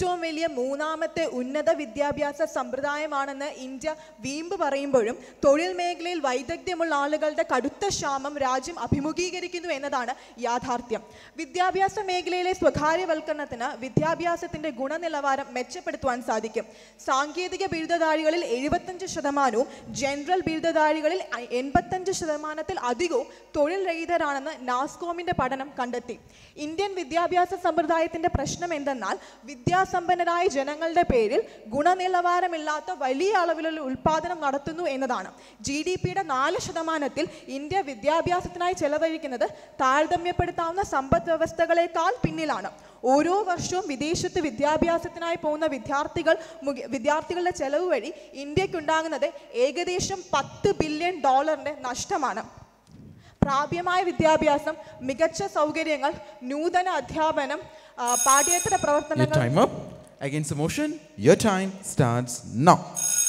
ഏറ്റവും വലിയ മൂന്നാമത്തെ ഉന്നത വിദ്യാഭ്യാസ സമ്പ്രദായമാണെന്ന് ഇന്ത്യ വീമ്പ് പറയുമ്പോഴും തൊഴിൽ മേഖലയിൽ വൈദഗ്ധ്യമുള്ള ആളുകളുടെ കടുത്ത ക്ഷാമം രാജ്യം അഭിമുഖീകരിക്കുന്നു എന്നതാണ് യാഥാർത്ഥ്യം വിദ്യാഭ്യാസ മേഖലയിലെ സ്വകാര്യവൽക്കരണത്തിന് വിദ്യാഭ്യാസത്തിന്റെ ഗുണനിലവാരം മെച്ചപ്പെടുത്തുവാൻ സാധിക്കും സാങ്കേതിക ബിരുദധാരികളിൽ എഴുപത്തഞ്ച് ശതമാനവും ജനറൽ ബിരുദധാരികളിൽ അ- എൺപത്തഞ്ച് ശതമാനത്തിൽ അധികവും തൊഴിൽ രഹിതരാണെന്ന് നാസ്കോമിന്റെ പഠനം കണ്ടെത്തി ഇന്ത്യൻ വിദ്യാഭ്യാസ സമ്പ്രദായത്തിന്റെ പ്രശ്നം എന്തെന്നാൽ വിദ്യാസമ്പന്നരായ ജനങ്ങളുടെ പേരിൽ ഗുണനിലവാരമില്ലാത്ത വലിയ അളവിലുള്ള ഉൽപാദനം നടത്തുന്നു എന്നതാണ് ജി ഡി പിയുടെ നാല് ശതമാനത്തിൽ ഇന്ത്യ വിദ്യാഭ്യാസത്തിനായി ചെലവഴിക്കുന്നത് താരതമ്യപ്പെടുത്താവുന്ന സമ്പദ് വ്യവസ്ഥകളെക്കാൾ പിന്നിലാണ് ഓരോ വർഷവും വിദേശത്ത് വിദ്യാഭ്യാസത്തിനായി പോകുന്ന വിദ്യാർത്ഥികൾ മുഖ- വിദ്യാർത്ഥികളുടെ ചെലവ് വഴി ഇന്ത്യക്കുണ്ടാകുന്നത് ഏകദേശം പത്ത് ബില്യൺ ഡോളറിന്റെ നഷ്ടമാണ് പ്രാപ്യമായ വിദ്യാഭ്യാസം മികച്ച സൗകര്യങ്ങൾ നൂതന അധ്യാപനം ആ, പാഠ്യേതര Your പ്രവർത്തനങ്ങൾ time up. Against the motion, your time starts now.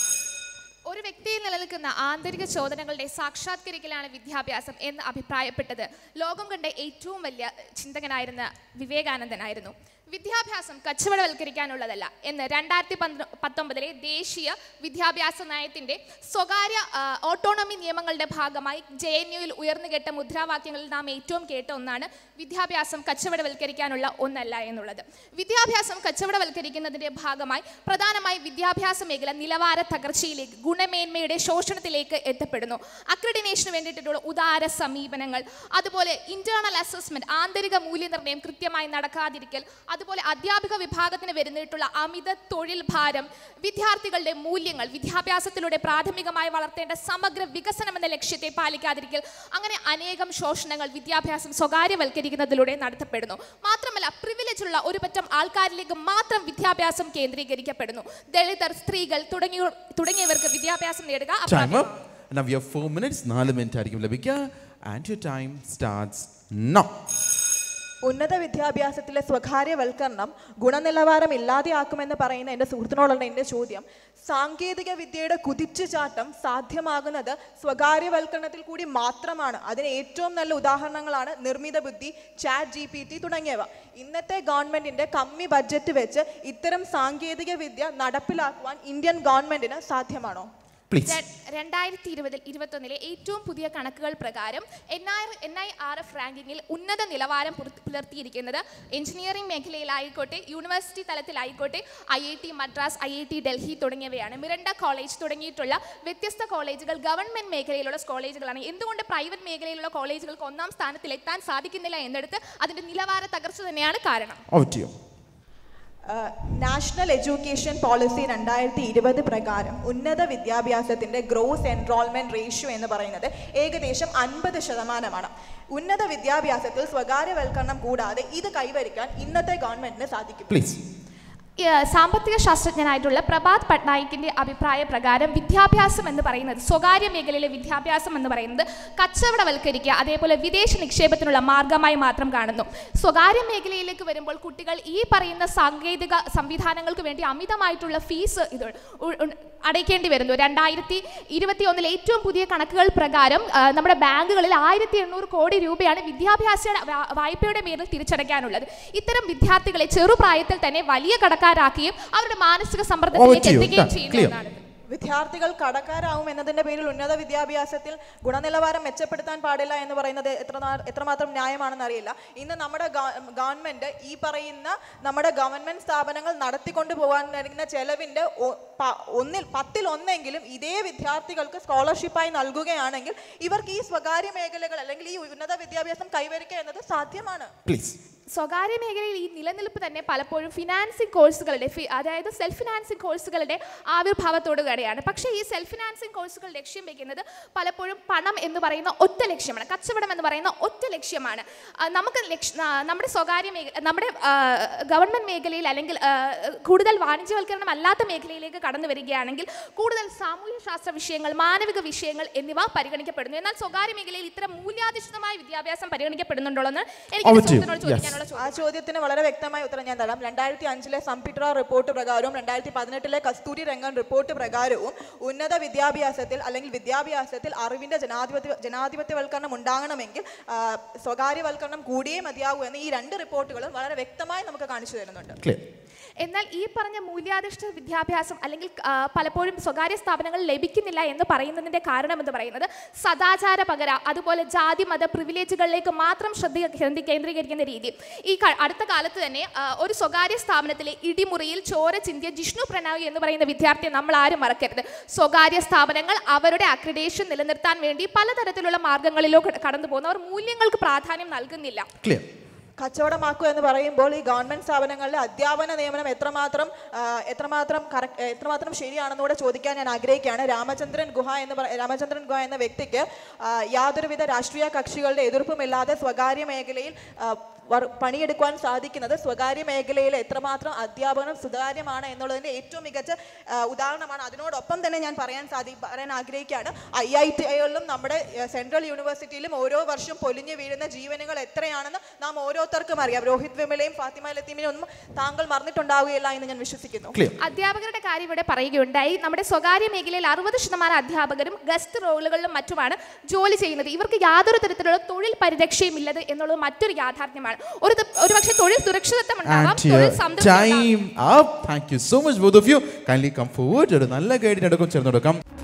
ഒരു വ്യക്തിയിൽ നിലനിൽക്കുന്ന ആന്തരിക ചോദനകളുടെ സാക്ഷാത്കരിക്കലാണ് വിദ്യാഭ്യാസം എന്ന് അഭിപ്രായപ്പെട്ടത് ലോകം കണ്ട ഏറ്റവും വലിയ ചിന്തകനായിരുന്ന വിവേകാനന്ദനായിരുന്നു വിദ്യാഭ്യാസം കച്ചവടവൽക്കരിക്കാനുള്ളതല്ല എന്ന് രണ്ടായിരത്തി പത്തൊമ്പതിലെ ദേശീയ വിദ്യാഭ്യാസ നയത്തിന്റെ സ്വകാര്യ ആ, ഓട്ടോണമി നിയമങ്ങളുടെ ഭാഗമായി ജെ എൻ യുയിൽ ഉയർന്നു കേട്ട മുദ്രാവാക്യങ്ങളിൽ നാം ഏറ്റവും കേട്ട ഒന്നാണ് വിദ്യാഭ്യാസം കച്ചവടവൽക്കരിക്കാനുള്ള ഒന്നല്ല എന്നുള്ളത് വിദ്യാഭ്യാസം കച്ചവടവൽക്കരിക്കുന്നതിന്റെ ഭാഗമായി പ്രധാനമായി വിദ്യാഭ്യാസ മേഖല നിലവാര തകർച്ചയിലേക്ക് ഗുണമേന്മയുടെ ശോഷണത്തിലേക്ക് എത്തപ്പെടുന്നു അക്രഡിനേഷന് വേണ്ടിയിട്ടുള്ള ഉദാര സമീപനങ്ങൾ അതുപോലെ ഇന്റേണൽ അസസ്മെന്റ് ആന്തരിക മൂല്യനിർണ്ണയം കൃത്യമായി നടക്കാതിരിക്കൽ അതുപോലെ അധ്യാപിക വിഭാഗത്തിന് വരുന്നിട്ടുള്ള അമിത തൊഴിൽ ഭാരം വിദ്യാർത്ഥികളുടെ മൂല്യങ്ങൾ വിദ്യാഭ്യാസത്തിലൂടെ പ്രാഥമികമായി വളർത്തേണ്ട സമഗ്ര വികസനം എന്ന ലക്ഷ്യത്തെ പാലിക്കാതിരിക്കൽ അങ്ങനെ അനേകം ശോഷണങ്ങൾ വിദ്യാഭ്യാസം സ്വകാര്യവൽക്കരിക്കുന്നതിലൂടെ നടത്തപ്പെടുന്നു മാത്രമല്ല പ്രിവിലേജ് ഉള്ള ഒരു പറ്റം ആൾക്കാരിലേക്ക് മാത്രം വിദ്യാഭ്യാസം കേന്ദ്രീകരിക്കപ്പെടുന്നു ദളിതർ സ്ത്രീകൾ തുടങ്ങിയ തുടങ്ങിയവർക്ക് വിദ്യാഭ്യാസം നേടുക Time അപ്രാപ്യമാണ്. up. Now we have four minutes. നാല് മിനിറ്റ് ആയിരിക്കും ലഭിക്കുക and your time starts now ഉന്നത വിദ്യാഭ്യാസത്തിലെ സ്വകാര്യവൽക്കരണം ഗുണനിലവാരം ഇല്ലാതെയാക്കുമെന്ന് പറയുന്ന എൻ്റെ സുഹൃത്തിനോടുള്ള എൻ്റെ ചോദ്യം സാങ്കേതിക വിദ്യയുടെ കുതിച്ചുചാട്ടം സാധ്യമാകുന്നത് സ്വകാര്യവൽക്കരണത്തിൽ കൂടി മാത്രമാണ് അതിന് ഏറ്റവും നല്ല ഉദാഹരണങ്ങളാണ് നിർമ്മിത ബുദ്ധി ചാറ്റ് ജി പി ടി തുടങ്ങിയവ ഇന്നത്തെ ഗവൺമെന്റിന്റെ കമ്മി ബഡ്ജറ്റ് വെച്ച് ഇത്തരം സാങ്കേതിക വിദ്യ നടപ്പിലാക്കുവാൻ ഇന്ത്യൻ ഗവൺമെന്റിന് സാധ്യമാണോ പ്ലീസ് ര- രണ്ടായിരത്തി ഇരുപതിൽ ഇരുപത്തൊന്നിലെ ഏറ്റവും പുതിയ കണക്കുകൾ പ്രകാരം N I N I R F റാങ്കിങ്ങിൽ ഉന്നത നിലവാരം പുറത്ത് പുലർത്തിയിരിക്കുന്നത് എഞ്ചിനീയറിംഗ് മേഖലയിലായിക്കോട്ടെ യൂണിവേഴ്സിറ്റി തലത്തിലായിക്കോട്ടെ I I T Madras I I T Delhi തുടങ്ങിയവയാണ് മിറണ്ട കോളേജ് തുടങ്ങിയിട്ടുള്ള വ്യത്യസ്ത കോളേജുകൾ ഗവൺമെന്റ് മേഖലയിലുള്ള കോളേജുകളാണ് എന്തുകൊണ്ട് പ്രൈവറ്റ് മേഖലയിലുള്ള കോളേജുകൾക്ക് ഒന്നാം സ്ഥാനത്തിൽ എത്താൻ സാധിക്കുന്നില്ല എന്നെടുത്ത് അതിന്റെ നിലവാര തകർച്ച തന്നെയാണ് കാരണം ഔട്ട് യു നാഷണൽ എഡ്യൂക്കേഷൻ പോളിസി രണ്ടായിരത്തി ഇരുപത് പ്രകാരം ഉന്നത വിദ്യാഭ്യാസത്തിന്റെ ഗ്രോസ് എൻറോൾമെന്റ് റേഷ്യോ എന്ന് പറയുന്നത് ഏകദേശം അൻപത് ശതമാനമാണ് ഉന്നത വിദ്യാഭ്യാസത്തിൽ സ്വകാര്യവൽക്കരണം കൂടാതെ ഇത് കൈവരിക്കാൻ ഇന്നത്തെ ഗവൺമെന്റിന് സാധിക്കും പ്ലീസ് ഏഹ് സാമ്പത്തിക ശാസ്ത്രജ്ഞനായിട്ടുള്ള പ്രഭാത് പട്നായിക്കിന്റെ അഭിപ്രായ പ്രകാരം വിദ്യാഭ്യാസം എന്ന് പറയുന്നത് സ്വകാര്യ മേഖലയിലെ വിദ്യാഭ്യാസം എന്ന് പറയുന്നത് കച്ചവടവൽക്കരിക്കുക അതേപോലെ വിദേശ നിക്ഷേപത്തിനുള്ള മാർഗമായി മാത്രം കാണുന്നു സ്വകാര്യ മേഖലയിലേക്ക് വരുമ്പോൾ കുട്ടികൾ ഈ പറയുന്ന സാങ്കേതിക സംവിധാനങ്ങൾക്ക് വേണ്ടി അമിതമായിട്ടുള്ള ഫീസ് ഇത് ഉ- ഉ- അടയ്ക്കേണ്ടി വരുന്നു രണ്ടായിരത്തി ഇരുപത്തി ഒന്നിലെ ഏറ്റവും പുതിയ കണക്കുകൾ പ്രകാരം ആ, നമ്മുടെ ബാങ്കുകളിൽ ആയിരത്തി എണ്ണൂറ് കോടി രൂപയാണ് വിദ്യാഭ്യാസ വാ- വായ്പയുടെ പേരിൽ തിരിച്ചടയ്ക്കാനുള്ളത് ഇത്തരം വിദ്യാർത്ഥികളെ ചെറുപ്രായത്തിൽ തന്നെ വലിയ കടക്കാരാക്കുകയും അവരുടെ മാനസിക സമ്മർദ്ദത്തിലേക്ക് Over to you. എത്തുകയും Done. ചെയ്യുന്നു Clear. എന്നാണ് വിദ്യാർത്ഥികൾ കടക്കാരാവും എന്നതിന്റെ പേരിൽ ഉന്നത വിദ്യാഭ്യാസത്തിൽ ഗുണനിലവാരം മെച്ചപ്പെടുത്താൻ പാടില്ല എന്ന് പറയുന്നത് എത്ര നാ- എത്രമാത്രം ന്യായമാണെന്ന് അറിയില്ല ഇന്ന് നമ്മുടെ ഗവ- ഗവൺമെന്റ് ഈ പറയുന്ന നമ്മുടെ ഗവൺമെന്റ് സ്ഥാപനങ്ങൾ നടത്തിക്കൊണ്ടു പോകാൻ നൽകുന്ന ചെലവിന്റെ ഒ- പ- ഒന്നിൽ പത്തിൽ ഒന്നെങ്കിലും ഇതേ വിദ്യാർത്ഥികൾക്ക് സ്കോളർഷിപ്പായി നൽകുകയാണെങ്കിൽ ഇവർക്ക് ഈ സ്വകാര്യ മേഖലകൾ അല്ലെങ്കിൽ ഈ ഉന്നത വിദ്യാഭ്യാസം കൈവരിക്കുക എന്നത് സാധ്യമാണ് പ്ലീസ് സ്വകാര്യ മേഖലയിൽ ഈ നിലനിൽപ്പ് തന്നെ പലപ്പോഴും ഫിനാൻസിങ് കോഴ്സുകളുടെ ഫി- അതായത് സെൽഫ് ഫിനാൻസിങ് കോഴ്സുകളുടെ ആവിർഭാവത്തോടു കൂടെയാണ് പക്ഷേ ഈ സെൽഫ് ഫിനാൻസിങ് കോഴ്സുകൾ ലക്ഷ്യം വെക്കുന്നത് പലപ്പോഴും പണം എന്ന് പറയുന്ന ഒറ്റ ലക്ഷ്യമാണ് കച്ചവടം എന്ന് പറയുന്ന ഒറ്റ ലക്ഷ്യമാണ് ആ, നമുക്ക് ലക്ഷ ആ, നമ്മുടെ സ്വകാര്യ മേഖല നമ്മുടെ ഗവൺമെൻറ് മേഖലയിൽ അല്ലെങ്കിൽ ആ, കൂടുതൽ വാണിജ്യവൽക്കരണം അല്ലാത്ത മേഖലയിലേക്ക് കടന്നു വരികയാണെങ്കിൽ കൂടുതൽ സാമൂഹ്യ ശാസ്ത്ര വിഷയങ്ങൾ മാനവിക വിഷയങ്ങൾ എന്നിവ പരിഗണിക്കപ്പെടുന്നു എന്നാൽ സ്വകാര്യ മേഖലയിൽ ഇത്തരം മൂല്യാധിഷ്ഠിതമായ വിദ്യാഭ്യാസം പരിഗണിക്കപ്പെടുന്നുണ്ടോ എന്ന് എനിക്ക് Over എൻ്റെ to you. സുഹൃത്തിനോട് Yes. ചോദിക്കാനുള്ള ചോദ്യം ആ ചോദ്യത്തിന് വളരെ വ്യക്തമായ ഉത്തരം ഞാൻ തരാം രണ്ടായിരത്തി അഞ്ചിലെ സംപിട്ര റിപ്പോർട്ട് പ്രകാരവും രണ്ടായിരത്തി പതിനെട്ടിലെ കസ്തൂരി രംഗൻ റിപ്പോർട്ട് പ്രകാരവും ഉന്നത വിദ്യാഭ്യാസത്തിൽ അല്ലെങ്കിൽ വിദ്യാഭ്യാസത്തിൽ അറിവിന്റെ ജനാധിപത്യ ജനാധിപത്യവൽക്കരണം ഉണ്ടാകണമെങ്കിൽ ആ, സ്വകാര്യവൽക്കരണം കൂടിയേ മതിയാകൂ എന്ന് ഈ രണ്ട് റിപ്പോർട്ടുകളും വളരെ വ്യക്തമായി നമുക്ക് കാണിച്ചു തരുന്നുണ്ട് ക്ലിയർ എന്നാൽ ഈ പറഞ്ഞ മൂല്യാധിഷ്ഠിത വിദ്യാഭ്യാസം അല്ലെങ്കിൽ ആ, പലപ്പോഴും സ്വകാര്യ സ്ഥാപനങ്ങൾ ലഭിക്കുന്നില്ല എന്ന് പറയുന്നതിന്റെ കാരണം എന്ന് പറയുന്നത് സദാചാര പകര അതുപോലെ ജാതി മത പ്രിവിലേജുകളിലേക്ക് മാത്രം ശ്രദ്ധ കേന്ദ്രീ- കേന്ദ്രീകരിക്കുന്ന രീതി ഈ ക- അടുത്ത കാലത്ത് തന്നെ ആ, ഒരു സ്വകാര്യ സ്ഥാപനത്തിലെ ഇടിമുറിയിൽ ചോര ചിന്തിയ ജിഷ്ണു പ്രണാവ് എന്ന് പറയുന്ന വിദ്യാർത്ഥിയെ നമ്മൾ ആരും മറക്കരുത് സ്വകാര്യ സ്ഥാപനങ്ങൾ അവരുടെ അക്രഡേഷൻ നിലനിർത്താൻ വേണ്ടി പലതരത്തിലുള്ള മാർഗങ്ങളിലോ കടന്നു പോകുന്നു അവർ മൂല്യങ്ങൾക്ക് പ്രാധാന്യം നൽകുന്നില്ല ക്ലിയർ കച്ചവടമാക്കുക എന്ന് പറയുമ്പോൾ ഈ ഗവൺമെന്റ് സ്ഥാപനങ്ങളിലെ അധ്യാപന നിയമനം എത്രമാത്രം ആ, എത്രമാത്രം കറക്റ്റ് എത്രമാത്രം ശരിയാണെന്നൂടെ ചോദിക്കാൻ ഞാൻ ആഗ്രഹിക്കുകയാണ് രാമചന്ദ്രൻ ഗുഹ എന്ന് പറ രാമചന്ദ്രൻ ഗുഹ എന്ന വ്യക്തിക്ക് ആ, യാതൊരുവിധ രാഷ്ട്രീയ കക്ഷികളുടെ എതിർപ്പുമില്ലാതെ സ്വകാര്യ മേഖലയിൽ ആ, വർ- പണിയെടുക്കുവാൻ സാധിക്കുന്നത് സ്വകാര്യ മേഖലയിൽ എത്രമാത്രം അധ്യാപനം സുതാര്യമാണ് എന്നുള്ളതിന്റെ ഏറ്റവും മികച്ച ആ, ഉദാഹരണമാണ് അതിനോടൊപ്പം തന്നെ ഞാൻ പറയാൻ സാധി പറയാൻ ആഗ്രഹിക്കുകയാണ് ഐ ഐ ടികളിലും നമ്മുടെ ആ, സെൻട്രൽ യൂണിവേഴ്സിറ്റിയിലും ഓരോ വർഷം പൊലിഞ്ഞു വീഴുന്ന ജീവനുകൾ എത്രയാണെന്ന് നാം ഓരോരുത്തർക്കും അറിയാം രോഹിത് വിമലയും ഫാത്തിമ ലത്തീമിനെയും ഒന്നും താങ്കൾ മറന്നിട്ടുണ്ടാവുകയില്ല എന്ന് ഞാൻ വിശ്വസിക്കുന്നു ക്ലിയർ അധ്യാപകരുടെ കാര്യം ഇവിടെ പറയുകയുണ്ടായി നമ്മുടെ സ്വകാര്യ മേഖലയിൽ അറുപത് ശതമാനം അധ്യാപകരും ഗസ്റ്റ് റോളുകളിലും മറ്റുമാണ് ജോലി ചെയ്യുന്നത് ഇവർക്ക് യാതൊരു തരത്തിലുള്ള തൊഴിൽ പരിരക്ഷയും ഇല്ലത് എന്നുള്ളത് മറ്റൊരു യാഥാർത്ഥ്യമാണ് ഒരു ത- ഒരുപക്ഷെ തൊഴിൽ സുരക്ഷിതത്വം ഉണ്ടാവാം And തൊഴിൽ your സംതൃപ്തി ഉണ്ടാവാം. time up. Thank you so much, both of you. Kindly come forward. ഒരു നല്ല ഗൈഡിന് എടുക്കും ചേർന്ന് കൊടുക്കാം